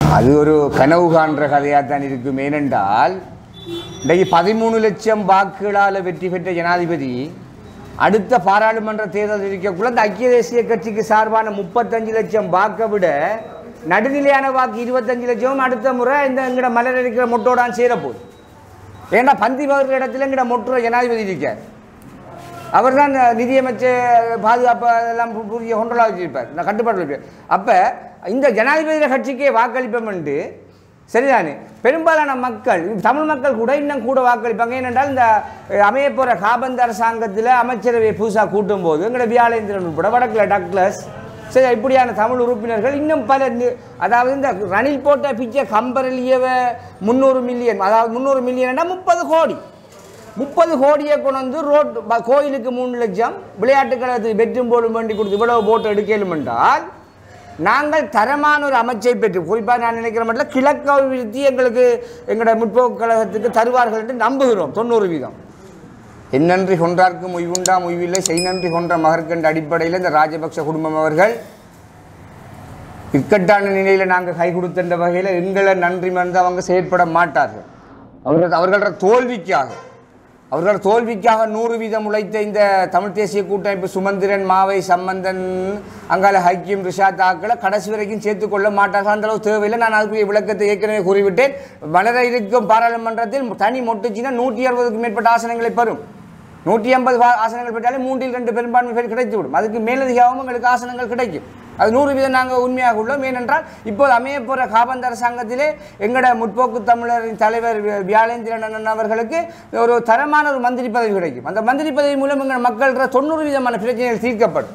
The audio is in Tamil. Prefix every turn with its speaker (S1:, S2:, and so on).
S1: அது ஒரு கனவு காண்ற கதையாக தான் இருக்கும் ஏனென்றால் இன்றைக்கு பதிமூணு லட்சம் வாக்குகளால் வெற்றி பெற்ற ஜனாதிபதி அடுத்த பாராளுமன்ற தேர்தல் இருக்கக்குள்ள இந்த ஐக்கிய தேசிய கட்சிக்கு சார்பான முப்பத்தஞ்சு லட்சம் வாக்கை விட நடுநிலையான வாக்கு இருபத்தஞ்சு லட்சமும் அடுத்த முறை இந்த எங்கட மலர் இருக்கிற மொட்டோடான் சேரப்போகுது ஏன்னா பந்தி பகிர்ற இடத்துல எங்கட மொட்டோ ஜனாதிபதி இருக்கார் அவர் தான் நிதியமைச்சர் பாதுகாப்பு எல்லாம் பு- புதிய கொண்டலாக வச்சிருப்பார் நான் கட்டுப்பாட்டில் இருப்பார் அப்போ இந்த ஜனாதிபதி கட்சிக்கே வாக்களிப்போம் என்று சரிதானே பெரும்பாலான மக்கள் தமிழ் மக்கள் கூட இன்னும் கூட வாக்களிப்பாங்க ஏனென்றால் இந்த அஹ், அமைய போகிற காபந்து அரசாங்கத்தில் அமைச்சரவை புதுசாக கூட்டும் போது எங்களோட வியாழேந்திரன் உட்பட வடக்கில் டக்ளஸ் சரி இப்படியான தமிழ் உறுப்பினர்கள் இன்னும் பல நி- அதாவது இந்த ரணில் போட்ட பிச்சை கம்பரலியவ முந்நூறு மில்லியன் அதாவது முந்நூறு மில்லியன்னா முப்பது கோடி முப்பது கோடியை கொண்டு வந்து ரோட் ப- கோயிலுக்கு மூணு லட்சம் விளையாட்டு கழகத்துக்கு வெற்றும் போலும் வேண்டி கொடுத்து இவ்வளவு போட்டு எடுக்கலும் என்றால் நாங்கள் தரமான ஒரு அமைச்சை பெற்று குறிப்பாக நான் நினைக்கிற மட்டும் கிழக்கு அபிவிருத்தி எங்களுக்கு எங்களோட முற்போக்கு கழகத்துக்கு தருவார்கள் என்று நம்புகிறோம் தொண்ணூறு வீதம் என்னன்றி கொன்றார்க்கு முய்வுண்டா முய்வில்லை செய் நன்றி கொன்ற மகற்கண்ட அடிப்படையில் இந்த ராஜபக்ஷ குடும்பம் அவர்கள் இக்கட்டான நிலையில் நாங்கள் கை கொடுக்கின்ற வகையில் எங்களை நன்றி மறந்து அவங்க செயற்பட மாட்டார்கள் அவர்கள் அவர்களோட தோல்விக்காக அவர்கள் தோல்விக்காக நூறு வீதம் உழைத்த இந்த தமிழ் தேசிய கூட்டமைப்பு சுமந்திரன் மாவை சம்பந்தன் அங்கால ஹக்கிம் ரிஷாத் ஆக்களை கடைசி வரைக்கும் சேர்த்துக் கொள்ள மாட்டார்கள் அந்த அளவு தேவையில்லை நான் அதுக்குரிய விளக்கத்தை ஏற்கனவே கூறிவிட்டேன் வளர இருக்கும் பாராளுமன்றத்தில் தனி மொட்டுச்சினா நூற்றி அறுபதுக்கும் மேற்பட்ட ஆசனங்களை பெறும் நூற்றி ஐம்பது ஆசனங்கள் பெற்றாலே மூன்றில் ரெண்டு பெரும்பான்மை பேர் கிடைத்துவிடும் அதுக்கு மேலதிகமாகவும் எங்களுக்கு ஆசனங்கள் கிடைக்கும் அது நூறு வீதம் நாங்கள் உண்மையாக உள்ளோம் ஏனென்றால் இப்போது அமைய போகிற காபந்த அரசாங்கத்திலே எங்களோட முற்போக்கு தமிழரின் தலைவர் வி- வியாழேந்திரன் அண்ணன் அவர்களுக்கு ஒரு தரமான ஒரு மந்திரி பதவி கிடைக்கும் அந்த மந்திரி பதவி மூலம் எங்கள் மக்கள் தொண்ணூறு வீதமான பிரச்சனைகள் தீர்க்கப்படும்